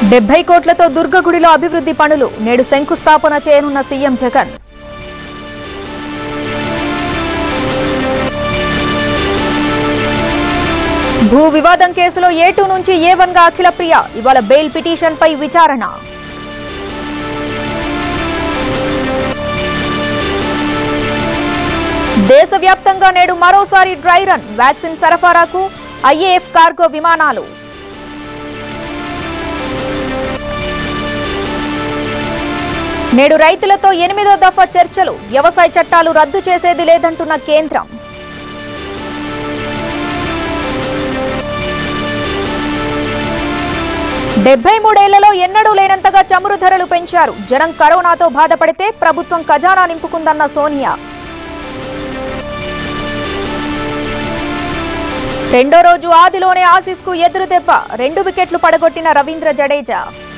డెబ్బై కోట్లతో దుర్గగుడిలో అభివృద్ధి పనులు నేడు శంకుస్థాపన చేయనున్న సీఎం జగన్ భూ వివాదం కేసులో ఏ టూ నుంచి ఏ వన్ గా అఖిల ప్రియ ఇవాళ బెయిల్ పిటిషన్ పై విచారణ దేశవ్యాప్తంగా నేడు మరోసారి డ్రై రన్ వ్యాక్సిన్ సరఫరాకు ఐఏఎఫ్ కార్గో విమానాలు నేడు రైతులతో ఎనిమిదో దఫా చర్చలు వ్యవసాయ చట్టాలు రద్దు చేసేది లేదంటున్న కేంద్రం డెబ్బై మూడేళ్లలో ఎన్నడూ లేనంతగా చమురు ధరలు పెంచారు జనం కరోనాతో బాధపడితే ప్రభుత్వం ఖజానా నింపుకుందన్న సోనియా రెండో రోజు ఆదిలోనే ఆసీస్ కు ఎదురు దెబ్బ రెండు వికెట్లు పడగొట్టిన రవీంద్ర జడేజా